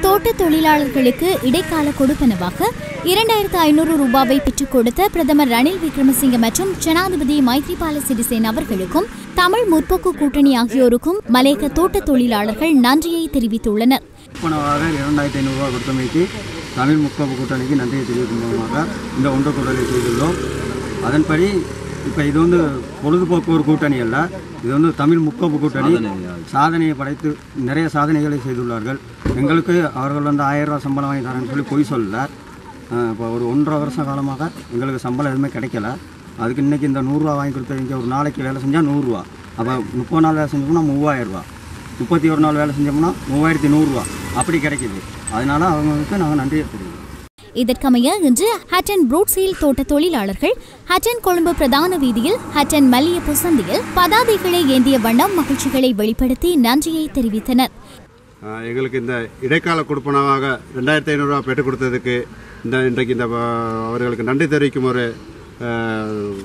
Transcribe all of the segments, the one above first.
தோட்ட தொழிலாளர்களுக்கு இடைக்கால கொடுப்பனவாக இரண்டாயிரத்து ஐநூறு ரூபாவை பெற்றுக் கொடுத்த பிரதமர் ரணில் விக்ரமசிங்க மற்றும் ஜனாதிபதி மைத்ரிபால சிறிசேன அவர்களுக்கும் தமிழ் முற்போக்கு கூட்டணி ஆகியோருக்கும் மலேக தோட்ட தொழிலாளர்கள் நன்றியை தெரிவித்துள்ளனர் பணமாக இரண்டாயிரத்தி ஐநூறுரூவா கொடுத்தமைக்கு தமிழ் முற்போக்கு கூட்டணிக்கு நன்றியை தெரிவிக்கும் மூலமாக இந்த ஒன்று கூட்டணி செய்துள்ளோம் அதன்படி இப்போ இது வந்து பொழுதுபோக்கு ஒரு கூட்டணி அல்ல இது வந்து தமிழ் முற்போக்கு கூட்டணி சாதனையை படைத்து நிறைய சாதனைகளை செய்துள்ளார்கள் எங்களுக்கு அவர்கள் வந்து ஆயிரம் ரூபாய் சம்பளம் வாங்கி தரேன்னு சொல்லி பொய் சொல்லல அஹ் இப்போ ஒரு ஒன்றரை வருஷ காலமாக எங்களுக்கு சம்பளம் எதுவுமே கிடைக்கல அதுக்கு இன்றைக்கி இந்த நூறுரூவா வாங்கி கொடுத்தவங்க ஒரு நாளைக்கு வேலை செஞ்சால் நூறுரூவா அப்போ முப்பது நாள் வேலை செஞ்சோம்னா மூவாயிரம் ரூபா முப்பத்தி ஒரு நாள் வேலை செஞ்சோம்னா மூவாயிரத்தி நூறுரூவா அப்படி கிடைக்குது அதனால அவங்களுக்கு நாங்கள் நன்றியை தெரிவிக்கிறோம் இதற்கமைய இன்று ஹட்டன் புரூட்ஸில் தோட்ட தொழிலாளர்கள் ஹட்டன் கொழும்பு பிரதான வீதியில் ஹட்டன் மல்லியப்பு சந்தையில் பதாதைகளை ஏந்திய வண்ணம் மகிழ்ச்சிகளை வெளிப்படுத்தி நன்றியை தெரிவித்தனர் ஆஹ் எங்களுக்கு இந்த இடைக்கால கொடுப்பனவாக ரெண்டாயிரத்தி ஐநூறுரூவா பெற்றுக் கொடுத்ததுக்கு இந்த இன்றைக்கு இந்த ஆஹ், அவர்களுக்கு நன்றி தெரிவிக்கும் ஒரு ஆஹ்,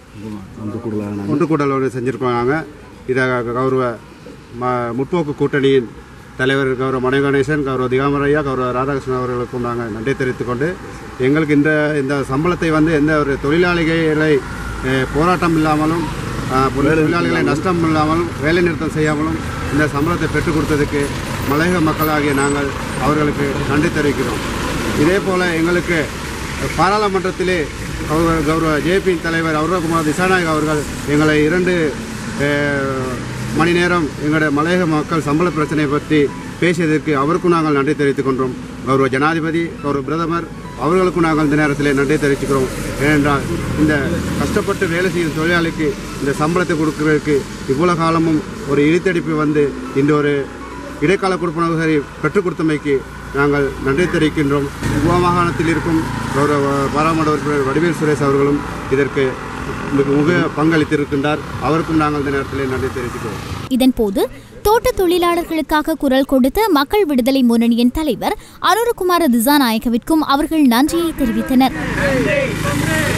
ஒன்று கூடல் ஒன்று செஞ்சுருக்காங்க இதை கௌரவ ம முற்போக்கு கூட்டணியின் தலைவர் கௌரவ மணி கணேசன் கௌரவ திகாமரையா கௌரவ ராதாகிருஷ்ணன் அவர்களுக்கும் நாங்கள் நன்றி தெரிவித்துக் கொண்டு எங்களுக்கு இந்த இந்த சம்பளத்தை வந்து எந்த ஒரு தொழிலாளிகளை அஹ், போராட்டம் இல்லாமலும் அஹ், தொழிலாளிகளை நஷ்டம் இல்லாமலும் வேலை நிறுத்தம் செய்யாமலும் இந்த சம்பளத்தை பெற்றுக் கொடுத்ததுக்கு மலையக மக்களாகிய நாங்கள் அவர்களுக்கு நன்றி தெரிவிக்கிறோம் இதே போல் எங்களுக்கு பாராளுமன்றத்திலே கௌரவ கௌரவ ஜேபி தலைவர் அருணகுமார் திசாநாயக் அவர்கள் எங்களை இரண்டு அஹ், மணி நேரம் எங்களுடைய மலையக மக்கள் சம்பள பிரச்சனையை பற்றி பேசியதற்கு அவருக்கும் நாங்கள் நன்றி தெரிவித்துக் கொண்டோம் கௌரவ ஜனாதிபதி கௌரவ பிரதமர் அவர்களுக்கும் நாங்கள் இந்த நேரத்தில் நன்றி தெரிவிச்சுக்கிறோம் ஏனென்றால் இந்த கஷ்டப்பட்டு வேலை செய்யும் தொழிலாளிக்கு இந்த சம்பளத்தை கொடுக்கறதுக்கு இவ்வளோ காலமும் ஒரு இழுத்தடிப்பு வந்து இந்த ஒரு இடைக்கால கொடுப்பனவு சரி பெற்றுக் கொடுத்தமைக்கு நாங்கள் நன்றி தெரிவிக்கின்றோம் உப மாகாணத்தில் இருக்கும் கௌரவ பாராளுமன்ற உறுப்பினர் வடிவேல் சுரேஷ் அவர்களும் இதற்கு மிக மிக பங்களித்திருக்கின்றார் அவருக்கும் நாங்கள் இந்த நேரத்தில் நன்றி தெரிவிக்கிறோம் இதன்போது தோட்ட தொழிலாளர்களுக்காக குரல் கொடுத்த மக்கள் விடுதலை முன்னணியின் தலைவர் அருணகுமார திசாநாயகவிற்கும் அவர்கள் நன்றியை தெரிவித்தனர்